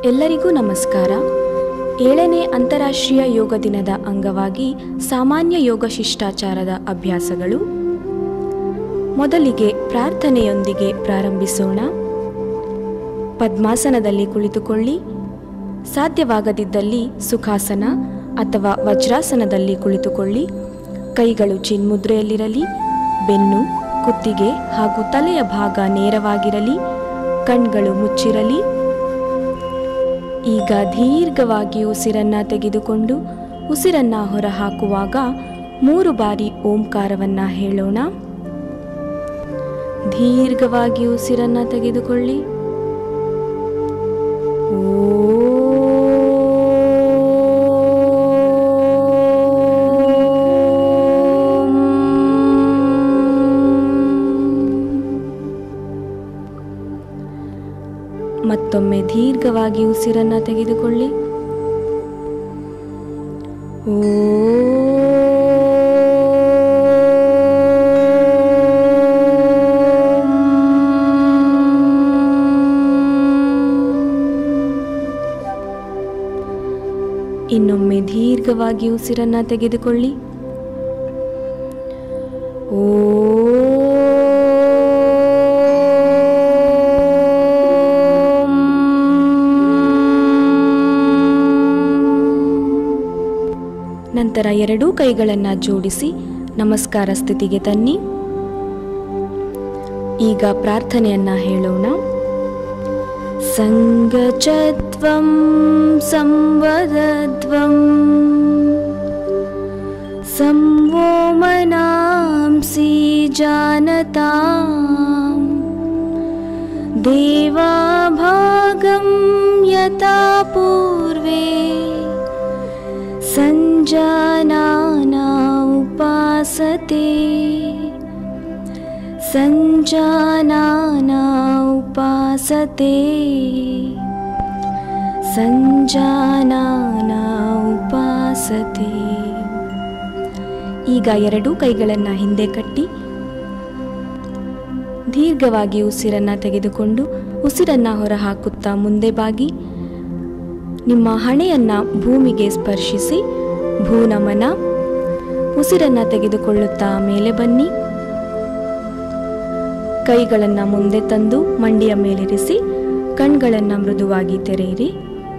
ಎಲ್ಲರಿಗೂ ನಮಸ್ಕಾರ ಏಳನೇ ಅಂತಾರಾಷ್ಟ್ರೀಯ ಯೋಗ ದಿನದ ಅಂಗವಾಗಿ ಸಾಮಾನ್ಯ ಯೋಗ ಶಿಷ್ಟಾಚಾರದ ಅಭ್ಯಾಸಗಳು ಮೊದಲಿಗೆ ಪ್ರಾರ್ಥನೆಯೊಂದಿಗೆ ಪ್ರಾರಂಭಿಸೋಣ ಪದ್ಮಾಸನದಲ್ಲಿ ಕುಳಿತುಕೊಳ್ಳಿ ಸಾಧ್ಯವಾಗದಿದ್ದಲ್ಲಿ ಸುಖಾಸನ ಅಥವಾ ವಜ್ರಾಸನದಲ್ಲಿ ಕುಳಿತುಕೊಳ್ಳಿ ಕೈಗಳು ಚಿನ್ಮುದ್ರೆಯಲ್ಲಿರಲಿ ಬೆನ್ನು ಕುತ್ತಿಗೆ ಹಾಗೂ ತಲೆಯ ಭಾಗ ನೇರವಾಗಿರಲಿ ಕಣ್ಗಳು ಮುಚ್ಚಿರಲಿ ಈಗ ದೀರ್ಘವಾಗಿ ಉಸಿರನ್ನ ತೆಗೆದುಕೊಂಡು ಉಸಿರನ್ನ ಹೊರಹಾಕುವಾಗ ಮೂರು ಬಾರಿ ಓಂಕಾರವನ್ನ ಹೇಳೋಣ ದೀರ್ಘವಾಗಿ ಉಸಿರನ್ನ ತೆಗೆದುಕೊಳ್ಳಿ ಮತ್ತೊಮ್ಮೆ ದೀರ್ಘವಾಗಿ ಉಸಿರನ್ನ ತೆಗೆದುಕೊಳ್ಳಿ ಇನ್ನೊಮ್ಮೆ ದೀರ್ಘವಾಗಿ ಉಸಿರನ್ನ ತೆಗೆದುಕೊಳ್ಳಿ ನಂತರ ಎರಡೂ ಕೈಗಳನ್ನು ಜೋಡಿಸಿ ನಮಸ್ಕಾರ ಸ್ಥಿತಿಗೆ ತನ್ನಿ ಈಗ ಪ್ರಾರ್ಥನೆಯನ್ನ ಹೇಳೋಣ ಸಂಗಚತ್ವಂ ಸಂವದಧ್ವಂ ಸಂವೋ ಮನಾಂಸಿ ಜಾನತಾಂ ದೇವಾಭಾಗಂ ಯಥಾ ಪೂರ್ವೇ सञ्जानाना उपासते सञ्जानाना उपासते ಸಂಜಾನಾನಾ ಉಪಾಸತೆ ಈಗ ಎರಡೂ ಕೈಗಳನ್ನು ಹಿಂದೆ ಕಟ್ಟಿ ದೀರ್ಘವಾಗಿ ಉಸಿರನ್ನ ತೆಗೆದುಕೊಂಡು ಉಸಿರನ್ನ ಹೊರಹಾಕುತ್ತಾ ಮುಂದೆ ಬಾಗಿ ನಿಮ್ಮ ಹಣೆಯನ್ನ ಭೂಮಿಗೆ ಸ್ಪರ್ಶಿಸಿ ಭೂನಮನ ಉಸಿರನ್ನ ತೆಗೆದುಕೊಳ್ಳುತ್ತಾ ಮೇಲೆ ಬನ್ನಿ ಕೈಗಳನ್ನು ಮುಂದೆ ತಂದು ಮಂಡಿಯ ಮೇಲಿರಿಸಿ ಕಣ್ಗಳನ್ನು ಮೃದುವಾಗಿ ತೆರೆಯಿರಿ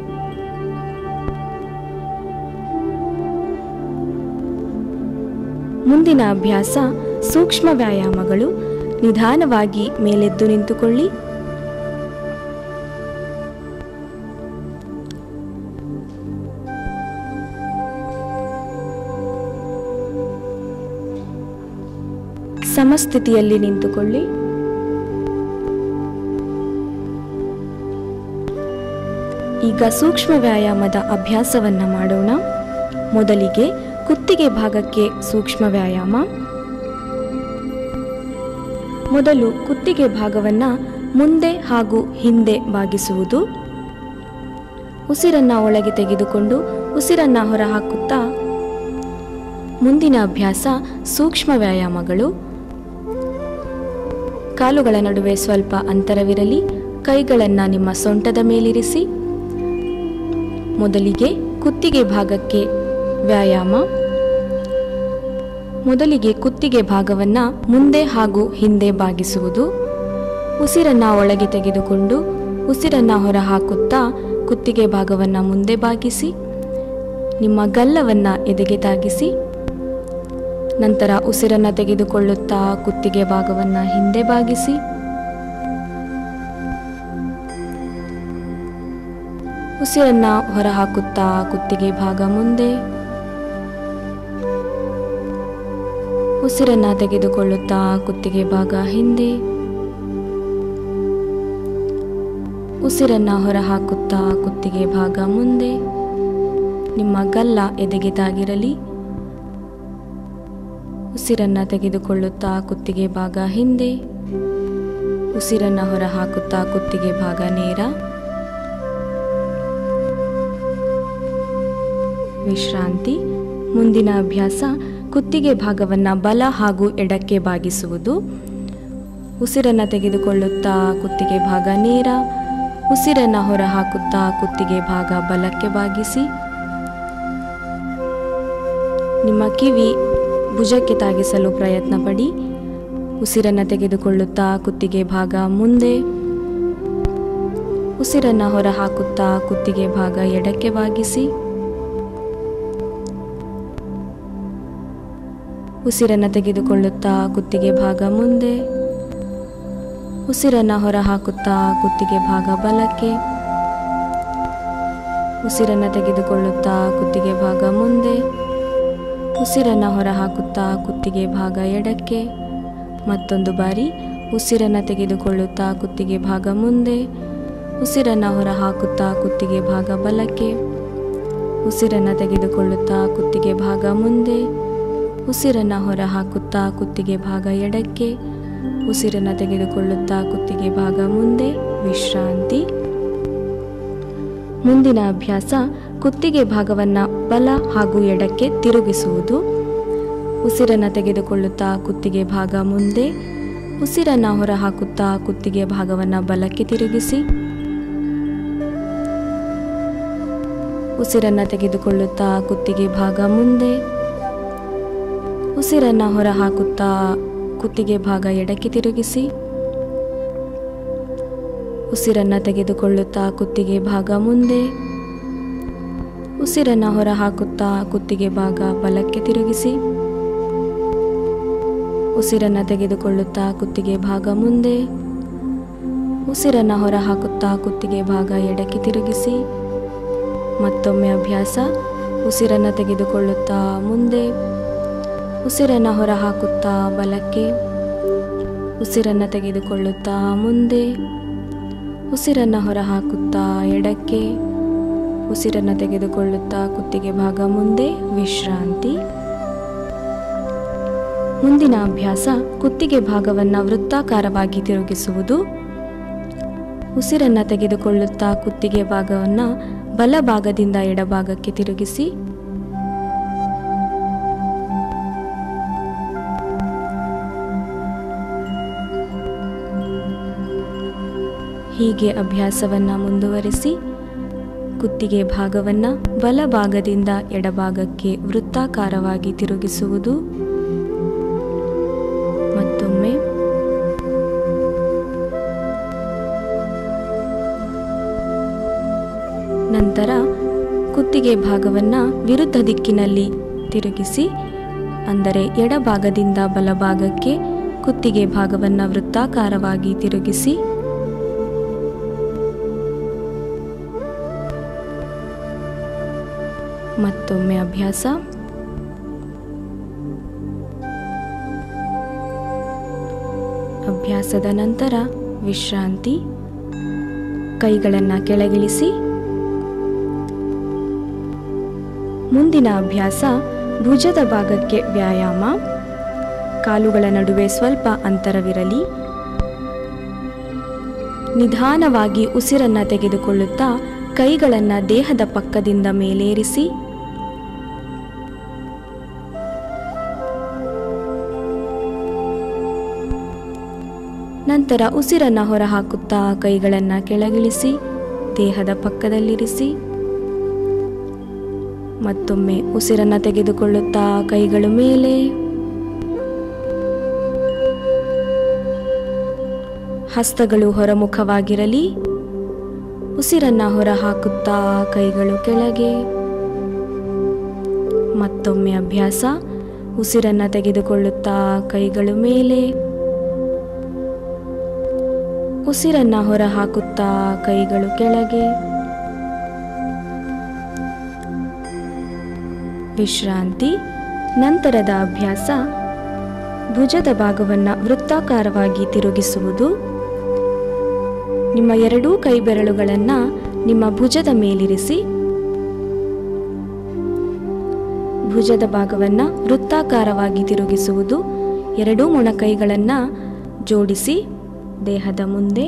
ಮುಂದಿನ ಅಭ್ಯಾಸ ಸೂಕ್ಷ್ಮ ವ್ಯಾಯಾಮಗಳು ನಿಧಾನವಾಗಿ ಮೇಲೆದ್ದು ನಿಂತುಕೊಳ್ಳಿ ಸಮಸ್ಥಿತಿಯಲ್ಲಿ ನಿಂತುಕೊಳ್ಳಿ ಈಗ ಸೂಕ್ಷ್ಮ ವ್ಯಾಯಾಮದ ಅಭ್ಯಾಸವನ್ನ ಮಾಡೋಣ ಮೊದಲಿಗೆ ಕುತ್ತಿಗೆ ಭಾಗಕ್ಕೆ ಸೂಕ್ಷ್ಮ ವ್ಯಾಯಾಮ ಮೊದಲು ಕುತ್ತಿಗೆ ಭಾಗವನ್ನ ಮುಂದೆ ಹಾಗೂ ಹಿಂದೆ ಬಾಗಿಸುವುದು ಉಸಿರನ್ನ ಒಳಗೆ ತೆಗೆದುಕೊಂಡು ಉಸಿರನ್ನ ಹೊರಹಾಕುತ್ತಾ ಮುಂದಿನ ಅಭ್ಯಾಸ ಸೂಕ್ಷ್ಮ ವ್ಯಾಯಾಮಗಳು ಕಾಲುಗಳ ನಡುವೆ ಸ್ವಲ್ಪ ಅಂತರವಿರಲಿ ಕೈಗಳನ್ನು ನಿಮ್ಮ ಸೊಂಟದ ಮೇಲಿರಿಸಿ ಮೊದಲಿಗೆ ಕುತ್ತಿಗೆ ಭಾಗಕ್ಕೆ ವ್ಯಾಯಾಮ ಮೊದಲಿಗೆ ಕುತ್ತಿಗೆ ಭಾಗವನ್ನು ಮುಂದೆ ಹಾಗೂ ಹಿಂದೆ ಬಾಗಿಸುವುದು ಉಸಿರನ್ನ ಒಳಗೆ ತೆಗೆದುಕೊಂಡು ಉಸಿರನ್ನ ಹೊರಹಾಕುತ್ತಾ ಕುತ್ತಿಗೆ ಭಾಗವನ್ನು ಮುಂದೆ ಬಾಗಿಸಿ ನಿಮ್ಮ ಗಲ್ಲವನ್ನು ಎದೆಗೆ ತಾಗಿಸಿ ನಂತರ ಉಸಿರನ್ನ ತೆಗೆದುಕೊಳ್ಳುತ್ತಾ ಕುತ್ತಿಗೆ ಭಾಗವನ್ನು ಹಿಂದೆ ಬಾಗಿಸಿ ಉಸಿರನ್ನ ಹೊರಹಾಕುತ್ತಾ ಕುತ್ತಿಗೆ ಭಾಗ ಮುಂದೆ ಉಸಿರನ್ನ ತೆಗೆದುಕೊಳ್ಳುತ್ತಾ ಕುತ್ತಿಗೆ ಭಾಗ ಹಿಂದೆ ಉಸಿರನ್ನ ಹೊರಹಾಕುತ್ತಾ ಕುತ್ತಿಗೆ ಭಾಗ ಮುಂದೆ ನಿಮ್ಮ ಗಲ್ಲ ಎದೆಗೆ ತಾಗಿರಲಿ ಉಸಿರನ್ನ ತೆಗೆದುಕೊಳ್ಳುತ್ತಾ ಕುತ್ತಿಗೆ ಭಾಗ ಹಿಂದೆ ಉಸಿರನ್ನ ಹೊರಹಾಕುತ್ತಾ ಕುತ್ತಿಗೆ ಭಾಗ ನೇರ ವಿಶ್ರಾಂತಿ ಮುಂದಿನ ಅಭ್ಯಾಸ ಕುತ್ತಿಗೆ ಭಾಗವನ್ನು ಬಲ ಹಾಗೂ ಎಡಕ್ಕೆ ಬಾಗಿಸುವುದು ಉಸಿರನ್ನು ತೆಗೆದುಕೊಳ್ಳುತ್ತಾ ಕುತ್ತಿಗೆ ಭಾಗ ನೇರ ಉಸಿರನ್ನ ಹೊರ ಹಾಕುತ್ತಾ ಕುತ್ತಿಗೆ ಭಾಗ ಬಲಕ್ಕೆ ಬಾಗಿಸಿ ನಿಮ್ಮ ಕಿವಿ ಭುಜಕ್ಕೆ ತಾಗಿಸಲು ಪ್ರಯತ್ನ ಪಡಿ ಉಸಿರನ್ನು ತೆಗೆದುಕೊಳ್ಳುತ್ತಾ ಕುತ್ತಿಗೆ ಭಾಗ ಮುಂದೆ ಉಸಿರನ್ನ ಹೊರ ಹಾಕುತ್ತಾ ಕುತ್ತಿಗೆ ಭಾಗ ಎಡಕ್ಕೆ ಬಾಗಿಸಿ ಉಸಿರನ್ನು ತೆಗೆದುಕೊಳ್ಳುತ್ತಾ ಕುತ್ತಿಗೆ ಭಾಗ ಮುಂದೆ ಉಸಿರನ್ನ ಹೊರ ಹಾಕುತ್ತಾ ಕುತ್ತಿಗೆ ಭಾಗ ಬಲಕ್ಕೆ ಉಸಿರನ್ನ ತೆಗೆದುಕೊಳ್ಳುತ್ತಾ ಕುತ್ತಿಗೆ ಭಾಗ ಮುಂದೆ ಉಸಿರನ್ನ ಹೊರ ಹಾಕುತ್ತಾ ಕುತ್ತಿಗೆ ಭಾಗ ಎಡಕ್ಕೆ ಮತ್ತೊಂದು ಬಾರಿ ಉಸಿರನ್ನ ತೆಗೆದುಕೊಳ್ಳುತ್ತಾ ಕುತ್ತಿಗೆ ಭಾಗ ಮುಂದೆ ಉಸಿರನ್ನ ಹೊರ ಹಾಕುತ್ತಾ ಕುತ್ತಿಗೆ ಭಾಗ ಬಲಕ್ಕೆ ಉಸಿರನ್ನ ತೆಗೆದುಕೊಳ್ಳುತ್ತಾ ಕುತ್ತಿಗೆ ಭಾಗ ಮುಂದೆ ಉಸಿರನ್ನ ಹೊರ ಹಾಕುತ್ತಾ ಕುತ್ತಿಗೆ ಭಾಗ ಎಡಕ್ಕೆ ಉಸಿರನ್ನ ತೆಗೆದುಕೊಳ್ಳುತ್ತಾ ಕುತ್ತಿಗೆ ಭಾಗ ಮುಂದೆ ವಿಶ್ರಾಂತಿ ಮುಂದಿನ ಅಭ್ಯಾಸ ಕುತ್ತಿಗೆ ಭಾಗವನ್ನು ಬಲ ಹಾಗೂ ಎಡಕ್ಕೆ ತಿರುಗಿಸುವುದು ಉಸಿರನ್ನ ತೆಗೆದುಕೊಳ್ಳುತ್ತಾ ಕುತ್ತಿಗೆ ಭಾಗ ಮುಂದೆ ಉಸಿರನ್ನ ಹೊರ ಹಾಕುತ್ತಾ ಕುತ್ತಿಗೆ ಭಾಗವನ್ನು ಬಲಕ್ಕೆ ತಿರುಗಿಸಿ ಉಸಿರನ್ನ ತೆಗೆದುಕೊಳ್ಳುತ್ತಾ ಕುತ್ತಿಗೆ ಭಾಗ ಮುಂದೆ ಉಸಿರನ್ನ ಹೊರ ಹಾಕುತ್ತಾ ಕುತ್ತಿಗೆ ಭಾಗ ಎಡಕ್ಕೆ ತಿರುಗಿಸಿ ಉಸಿರನ್ನ ತೆಗೆದುಕೊಳ್ಳುತ್ತಾ ಕುತ್ತಿಗೆ ಭಾಗ ಮುಂದೆ ಉಸಿರನ್ನ ಹೊರ ಹಾಕುತ್ತಾ ಕುತ್ತಿಗೆ ಭಾಗ ಬಲಕ್ಕೆ ತಿರುಗಿಸಿ ಉಸಿರನ್ನ ತೆಗೆದುಕೊಳ್ಳುತ್ತಾ ಕುತ್ತಿಗೆ ಭಾಗ ಮುಂದೆ ಉಸಿರನ್ನ ಹೊರ ಹಾಕುತ್ತಾ ಕುತ್ತಿಗೆ ಭಾಗ ಎಡಕ್ಕೆ ತಿರುಗಿಸಿ ಮತ್ತೊಮ್ಮೆ ಅಭ್ಯಾಸ ಉಸಿರನ್ನ ತೆಗೆದುಕೊಳ್ಳುತ್ತಾ ಮುಂದೆ ಉಸಿರನ್ನ ಹೊರ ಹಾಕುತ್ತಾ ಬಲಕ್ಕೆ ಉಸಿರನ್ನ ತೆಗೆದುಕೊಳ್ಳುತ್ತಾ ಮುಂದೆ ಉಸಿರನ್ನ ಹೊರ ಹಾಕುತ್ತಾ ಎಡಕ್ಕೆ ಉಸಿರನ್ನ ತೆಗೆದುಕೊಳ್ಳುತ್ತಾ ಕುತ್ತಿಗೆ ಭಾಗ ಮುಂದೆ ವಿಶ್ರಾಂತಿ ಮುಂದಿನ ಅಭ್ಯಾಸ ಕುತ್ತಿಗೆ ಭಾಗವನ್ನು ವೃತ್ತಾಕಾರವಾಗಿ ತಿರುಗಿಸುವುದು ಉಸಿರನ್ನ ತೆಗೆದುಕೊಳ್ಳುತ್ತಾ ಕುತ್ತಿಗೆ ಭಾಗವನ್ನು ಬಲಭಾಗದಿಂದ ಎಡಭಾಗಕ್ಕೆ ತಿರುಗಿಸಿ ಹೀಗೆ ಅಭ್ಯಾಸವನ್ನು ಮುಂದುವರಿಸಿ ಕುತ್ತಿಗೆ ಭಾಗವನ್ನು ಬಲಭಾಗದಿಂದ ಎಡಭಾಗಕ್ಕೆ ವೃತ್ತಾಕಾರವಾಗಿ ತಿರುಗಿಸುವುದು ಮತ್ತೊಮ್ಮೆ ನಂತರ ಕುತ್ತಿಗೆ ಭಾಗವನ್ನು ವಿರುದ್ಧ ದಿಕ್ಕಿನಲ್ಲಿ ತಿರುಗಿಸಿ ಅಂದರೆ ಎಡಭಾಗದಿಂದ ಬಲಭಾಗಕ್ಕೆ ಕುತ್ತಿಗೆ ಭಾಗವನ್ನು ವೃತ್ತಾಕಾರವಾಗಿ ತಿರುಗಿಸಿ ಮತ್ತೊಮ್ಮೆ ಅಭ್ಯಾಸ ಅಭ್ಯಾಸದ ನಂತರ ವಿಶ್ರಾಂತಿ ಕೈಗಳನ್ನು ಕೆಳಗಿಳಿಸಿ ಮುಂದಿನ ಅಭ್ಯಾಸ ಭುಜದ ಭಾಗಕ್ಕೆ ವ್ಯಾಯಾಮ ಕಾಲುಗಳ ನಡುವೆ ಸ್ವಲ್ಪ ಅಂತರವಿರಲಿ ನಿಧಾನವಾಗಿ ಉಸಿರನ್ನ ತೆಗೆದುಕೊಳ್ಳುತ್ತಾ ಕೈಗಳನ್ನು ದೇಹದ ಪಕ್ಕದಿಂದ ಮೇಲೇರಿಸಿ ನಂತರ ಉಸಿರನ್ನ ಹೊರಹಾಕುತ್ತಾ ಕೈಗಳನ್ನು ಕೆಳಗಿಳಿಸಿ ದೇಹದ ಪಕ್ಕದಲ್ಲಿರಿಸಿ ಮತ್ತೊಮ್ಮೆ ಉಸಿರನ್ನ ತೆಗೆದುಕೊಳ್ಳುತ್ತಾ ಕೈಗಳು ಮೇಲೆ ಹಸ್ತಗಳು ಹೊರಮುಖವಾಗಿರಲಿ ಉಸಿರನ್ನ ಹೊರ ಹಾಕುತ್ತಾ ಕೈಗಳು ಕೆಳಗೆ ಮತ್ತೊಮ್ಮೆ ಅಭ್ಯಾಸ ಉಸಿರನ್ನ ತೆಗೆದುಕೊಳ್ಳುತ್ತಾ ಕೈಗಳು ಮೇಲೆ ಉಸಿರನ್ನ ಹೊರ ಹಾಕುತ್ತಾ ಕೈಗಳು ಕೆಳಗೆ ವಿಶ್ರಾಂತಿ ನಂತರದ ಅಭ್ಯಾಸ ಭುಜದ ಭಾಗವನ್ನು ವೃತ್ತಾಕಾರವಾಗಿ ತಿರುಗಿಸುವುದು ನಿಮ್ಮ ಎರಡೂ ಕೈ ಬೆರಳುಗಳನ್ನು ನಿಮ್ಮ ಭುಜದ ಮೇಲಿರಿಸಿ ಭುಜದ ಭಾಗವನ್ನು ವೃತ್ತಾಕಾರವಾಗಿ ತಿರುಗಿಸುವುದು ಎರಡೂ ಮೊಣಕೈಗಳನ್ನು ಜೋಡಿಸಿ ದೇಹದ ಮುಂದೆ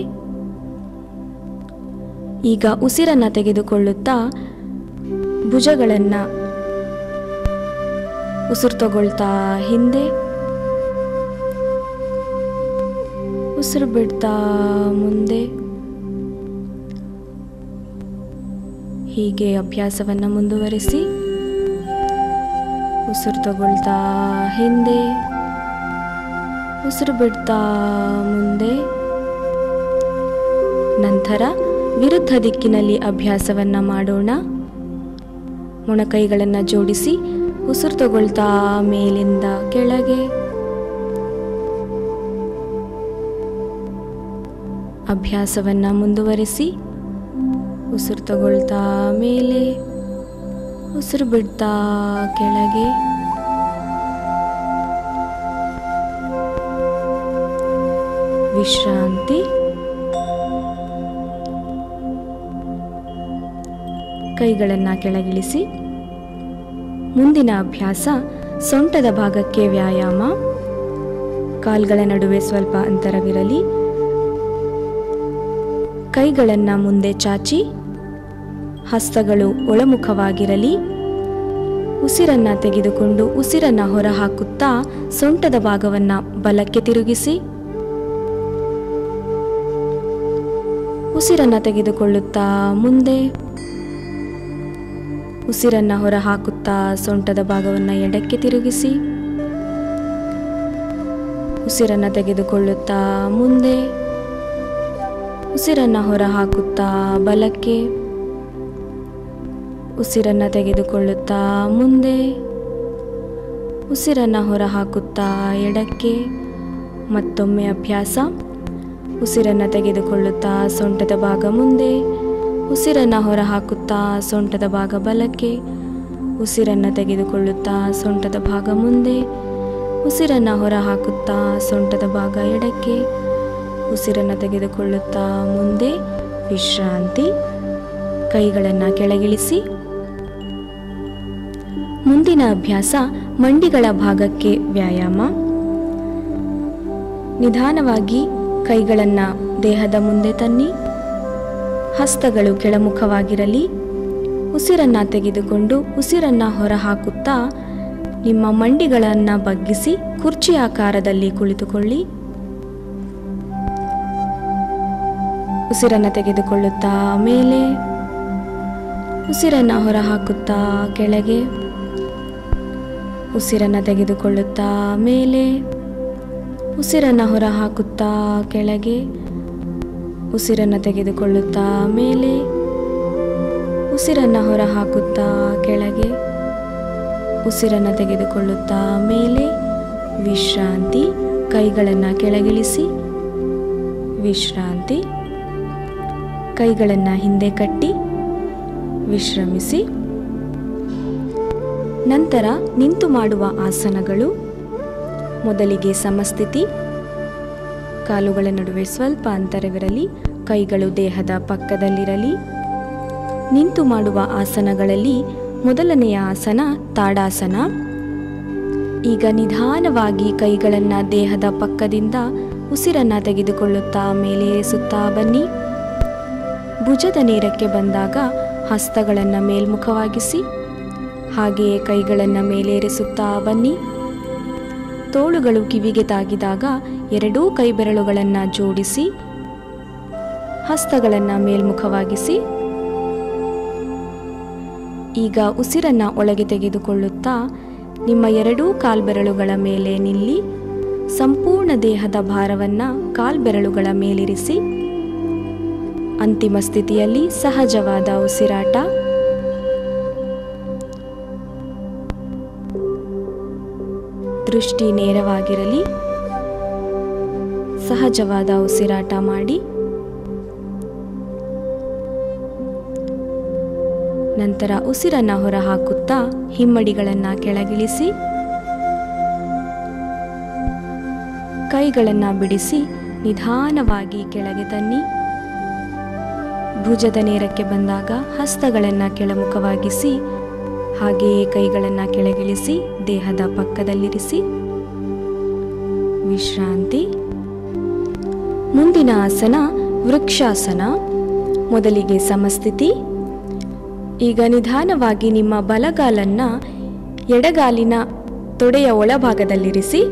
ಈಗ ಉಸಿರನ್ನು ತೆಗೆದುಕೊಳ್ಳುತ್ತಾ ಭುಜಗಳನ್ನು ಉಸಿರು ತಗೊಳ್ತಾ ಹಿಂದೆ ಉಸಿರು ಬಿಡ್ತಾ ಮುಂದೆ ಹೀಗೆ ಅಭ್ಯಾಸವನ್ನು ಮುಂದುವರಿಸಿ ಉಸಿರು ತಗೊಳ್ತಾ ಹಿಂದೆ ಉಸಿರು ಬಿಡ್ತಾ ಮುಂದೆ ನಂತರ ವಿರುದ್ಧ ದಿಕ್ಕಿನಲ್ಲಿ ಅಭ್ಯಾಸವನ್ನ ಮಾಡೋಣ ಮೊಣಕೈಗಳನ್ನು ಜೋಡಿಸಿ ಉಸಿರು ತಗೊಳ್ತಾ ಮೇಲಿಂದ ಕೆಳಗೆ ಅಭ್ಯಾಸವನ್ನ ಮುಂದುವರಿಸಿ ಉಸಿರು ತಗೊಳ್ತಾ ಮೇಲೆ ಉಸಿರು ಬಿಡ್ತಾ ಕೆಳಗೆ ವಿಶ್ರಾಂತಿ ಕೈಗಳನ್ನು ಕೆಳಗಿಳಿಸಿ ಮುಂದಿನ ಅಭ್ಯಾಸ ಸೊಂಟದ ಭಾಗಕ್ಕೆ ವ್ಯಾಯಾಮ ಕಾಲ್ಗಳ ನಡುವೆ ಸ್ವಲ್ಪ ಅಂತರವಿರಲಿ ಕೈಗಳನ್ನು ಮುಂದೆ ಚಾಚಿ ಹಸ್ತಗಳು ಒಳಮುಖವಾಗಿರಲಿ ಉಸಿರನ್ನ ತೆಗೆದುಕೊಂಡು ಉಸಿರನ್ನ ಹೊರಹಾಕುತ್ತಾ ಸೊಂಟದ ಭಾಗವನ್ನು ಬಲಕ್ಕೆ ತಿರುಗಿಸಿ ಉಸಿರನ್ನ ತೆಗೆದುಕೊಳ್ಳುತ್ತಾ ಮುಂದೆ ಉಸಿರನ್ನ ಹೊರಹಾಕುತ್ತಾ ಸೊಂಟದ ಭಾಗವನ್ನು ಎಡಕ್ಕೆ ತಿರುಗಿಸಿ ಉಸಿರನ್ನ ತೆಗೆದುಕೊಳ್ಳುತ್ತಾ ಮುಂದೆ ಉಸಿರನ್ನ ಹೊರಹಾಕುತ್ತಾ ಬಲಕ್ಕೆ ಉಸಿರನ್ನ ತೆಗೆದುಕೊಳ್ಳುತ್ತಾ ಮುಂದೆ ಉಸಿರನ್ನ ಹೊರಹಾಕುತ್ತಾ ಎಡಕ್ಕೆ ಮತ್ತೊಮ್ಮೆ ಅಭ್ಯಾಸ ಉಸಿರನ್ನ ತೆಗೆದುಕೊಳ್ಳುತ್ತಾ ಸೊಂಟದ ಭಾಗ ಮುಂದೆ ಉಸಿರನ್ನ ಹೊರಹಾಕುತ್ತಾ ಸೊಂಟದ ಭಾಗ ಬಲಕ್ಕೆ ಉಸಿರನ್ನ ತೆಗೆದುಕೊಳ್ಳುತ್ತಾ ಸೊಂಟದ ಭಾಗ ಮುಂದೆ ಉಸಿರನ್ನ ಹೊರಹಾಕುತ್ತಾ ಸೊಂಟದ ಭಾಗ ಎಡಕ್ಕೆ ಉಸಿರನ್ನ ತೆಗೆದುಕೊಳ್ಳುತ್ತಾ ಮುಂದೆ ವಿಶ್ರಾಂತಿ ಕೈಗಳನ್ನು ಕೆಳಗಿಳಿಸಿ ಮುಂದಿನ ಅಭ್ಯಾಸ ಮಂಡಿಗಳ ಭಾಗಕ್ಕೆ ವ್ಯಾಯಾಮ ನಿಧಾನವಾಗಿ ಕೈಗಳನ್ನು ದೇಹದ ಮುಂದೆ ತನ್ನಿ ಹಸ್ತಗಳು ಕೆಳಮುಖವಾಗಿರಲಿ ಉಸಿರನ್ನ ತೆಗೆದುಕೊಂಡು ಉಸಿರನ್ನ ಹೊರಹಾಕುತ್ತಾ ನಿಮ್ಮ ಮಂಡಿಗಳನ್ನು ಬಗ್ಗಿಸಿ ಕುರ್ಚಿ ಆಕಾರದಲ್ಲಿ ಕುಳಿತುಕೊಳ್ಳಿ ಉಸಿರನ್ನ ತೆಗೆದುಕೊಳ್ಳುತ್ತಾ ಮೇಲೆ ಉಸಿರನ್ನ ಹೊರಹಾಕುತ್ತಾ ಕೆಳಗೆ ಉಸಿರನ್ನ ತೆಗೆದುಕೊಳ್ಳುತ್ತಾ ಮೇಲೆ ಉಸಿರನ್ನ ಹೊರಹಾಕುತ್ತಾ ಕೆಳಗೆ ಉಸಿರನ್ನ ತೆಗೆದುಕೊಳ್ಳುತ್ತಾ ಮೇಲೆ ಉಸಿರನ್ನ ಹೊರಹಾಕುತ್ತಾ ಕೆಳಗೆ ಉಸಿರನ್ನ ತೆಗೆದುಕೊಳ್ಳುತ್ತಾ ಮೇಲೆ ವಿಶ್ರಾಂತಿ ಕೈಗಳನ್ನು ಕೆಳಗಿಳಿಸಿ ವಿಶ್ರಾಂತಿ ಕೈಗಳನ್ನು ಹಿಂದೆ ಕಟ್ಟಿ ವಿಶ್ರಮಿಸಿ ನಂತರ ನಿಂತು ಮಾಡುವ ಆಸನಗಳು ಮೊದಲಿಗೆ ಸಮಸ್ಥಿತಿ ಕಾಲುಗಳ ನಡುವೆ ಸ್ವಲ್ಪ ಅಂತರವಿರಲಿ ಕೈಗಳು ದೇಹದ ಪಕ್ಕದಲ್ಲಿರಲಿ ನಿಂತು ಮಾಡುವ ಆಸನಗಳಲ್ಲಿ ಮೊದಲನೆಯ ಆಸನ ತಾಡಾಸನ ಈಗ ನಿಧಾನವಾಗಿ ಕೈಗಳನ್ನು ದೇಹದ ಪಕ್ಕದಿಂದ ಉಸಿರನ್ನ ತೆಗೆದುಕೊಳ್ಳುತ್ತಾ ಮೇಲೇರಿಸುತ್ತಾ ಬನ್ನಿ ಭುಜದ ನೇರಕ್ಕೆ ಬಂದಾಗ ಹಸ್ತಗಳನ್ನು ಮೇಲ್ಮುಖವಾಗಿಸಿ ಹಾಗೆಯೇ ಕೈಗಳನ್ನು ಮೇಲೇರಿಸುತ್ತಾ ಬನ್ನಿ ತೋಳುಗಳು ಕಿವಿಗೆ ತಾಗಿದಾಗ ಎರಡೂ ಕೈಬೆರಳುಗಳನ್ನು ಜೋಡಿಸಿ ಹಸ್ತಗಳನ್ನು ಮೇಲ್ಮುಖವಾಗಿಸಿ ಈಗ ಉಸಿರನ್ನ ಒಳಗೆ ತೆಗೆದುಕೊಳ್ಳುತ್ತಾ ನಿಮ್ಮ ಎರಡೂ ಕಾಲ್ಬೆರಳುಗಳ ಮೇಲೆ ನಿಲ್ಲಿ ಸಂಪೂರ್ಣ ದೇಹದ ಭಾರವನ್ನು ಕಾಲ್ಬೆರಳುಗಳ ಮೇಲಿರಿಸಿ ಅಂತಿಮ ಸ್ಥಿತಿಯಲ್ಲಿ ಸಹಜವಾದ ಉಸಿರಾಟ ದೃಷ್ಟಿ ನೇರವಾಗಿರಲಿ ಸಹಜವಾದ ಉಸಿರಾಟ ಮಾಡಿ ನಂತರ ಉಸಿರನ್ನ ಹೊರಹಾಕುತ್ತಾ ಹಿಮ್ಮಡಿಗಳನ್ನು ಕೆಳಗಿಳಿಸಿ ಕೈಗಳನ್ನು ಬಿಡಿಸಿ ನಿಧಾನವಾಗಿ ಕೆಳಗೆ ತನ್ನಿ ಭುಜದ ನೇರಕ್ಕೆ ಬಂದಾಗ ಹಸ್ತಗಳನ್ನು ಕೆಳಮುಖವಾಗಿಸಿ ಹಾಗೆಯೇ ಕೈಗಳನ್ನು ಕೆಳಗಿಳಿಸಿ ದೇಹದ ಪಕ್ಕದಲ್ಲಿರಿಸಿ ವಿಶ್ರಾಂತಿ ಮುಂದಿನ ಆಸನ ವೃಕ್ಷಾಸನ ಮೊದಲಿಗೆ ಸಮಸ್ಥಿತಿ ಈಗ ನಿಧಾನವಾಗಿ ನಿಮ್ಮ ಬಲಗಾಲನ್ನ ಎಡಗಾಲಿನ ತೊಡೆಯ ಒಳಭಾಗದಲ್ಲಿರಿಸಿ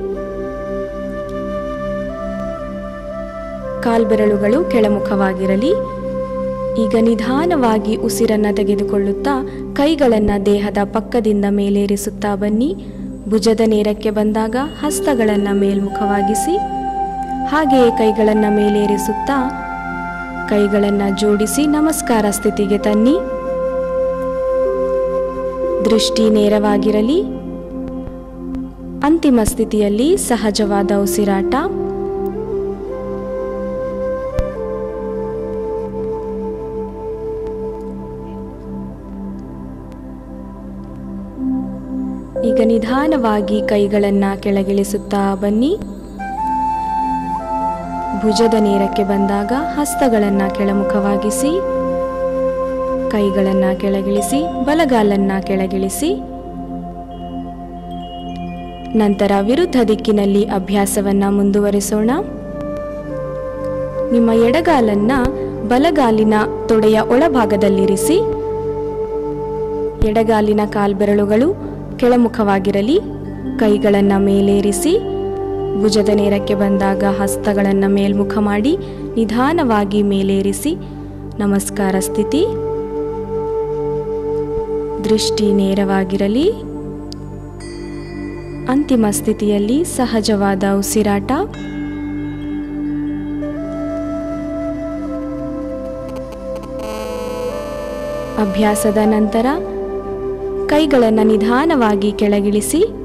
ಕಾಲ್ಬೆರಳುಗಳು ಕೆಳಮುಖವಾಗಿರಲಿ ಈಗ ನಿಧಾನವಾಗಿ ಉಸಿರನ್ನು ತೆಗೆದುಕೊಳ್ಳುತ್ತಾ ಕೈಗಳನ್ನು ದೇಹದ ಪಕ್ಕದಿಂದ ಮೇಲೇರಿಸುತ್ತಾ ಬನ್ನಿ ಭುಜದ ನೇರಕ್ಕೆ ಬಂದಾಗ ಹಸ್ತಗಳನ್ನು ಮೇಲ್ಮುಖವಾಗಿಸಿ ಹಾಗೆಯೇ ಕೈಗಳನ್ನು ಮೇಲೇರಿಸುತ್ತಾ ಕೈಗಳನ್ನು ಜೋಡಿಸಿ ನಮಸ್ಕಾರ ಸ್ಥಿತಿಗೆ ತನ್ನಿ ದೃಷ್ಟಿ ನೇರವಾಗಿರಲಿ ಅಂತಿಮ ಸ್ಥಿತಿಯಲ್ಲಿ ಸಹಜವಾದ ಉಸಿರಾಟ ಈಗ ನಿಧಾನವಾಗಿ ಕೈಗಳನ್ನು ಕೆಳಗಿಳಿಸುತ್ತಾ ಬನ್ನಿ ಭುಜದ ನೇರಕ್ಕೆ ಬಂದಾಗ ಹಸ್ತಗಳನ್ನು ಕೆಳಮುಖವಾಗಿಸಿ ಕೈಗಳನ್ನು ಕೆಳಗಿಳಿಸಿ ಬಲಗಾಲನ್ನ ಕೆಳಗಿಳಿಸಿ ನಂತರ ವಿರುದ್ಧ ದಿಕ್ಕಿನಲ್ಲಿ ಅಭ್ಯಾಸವನ್ನ ಮುಂದುವರಿಸೋಣ ನಿಮ್ಮ ಎಡಗಾಲನ್ನ ಬಲಗಾಲಿನ ತೊಡೆಯ ಒಳಭಾಗದಲ್ಲಿರಿಸಿ ಎಡಗಾಲಿನ ಕಾಲ್ಬೆರಳುಗಳು ಕೆಳಮುಖವಾಗಿರಲಿ ಕೈಗಳನ್ನು ಮೇಲೇರಿಸಿ ಭುಜದ ನೇರಕ್ಕೆ ಬಂದಾಗ ಹಸ್ತಗಳನ್ನು ಮೇಲ್ಮುಖ ಮಾಡಿ ನಿಧಾನವಾಗಿ ಮೇಲೇರಿಸಿ ನಮಸ್ಕಾರ ಸ್ಥಿತಿ ದೃಷ್ಟಿ ನೇರವಾಗಿರಲಿ ಅಂತಿಮ ಸ್ಥಿತಿಯಲ್ಲಿ ಸಹಜವಾದ ಉಸಿರಾಟ ಅಭ್ಯಾಸದ ನಂತರ ಕೈಗಳನ್ನು ನಿಧಾನವಾಗಿ ಕೆಳಗಿಳಿಸಿ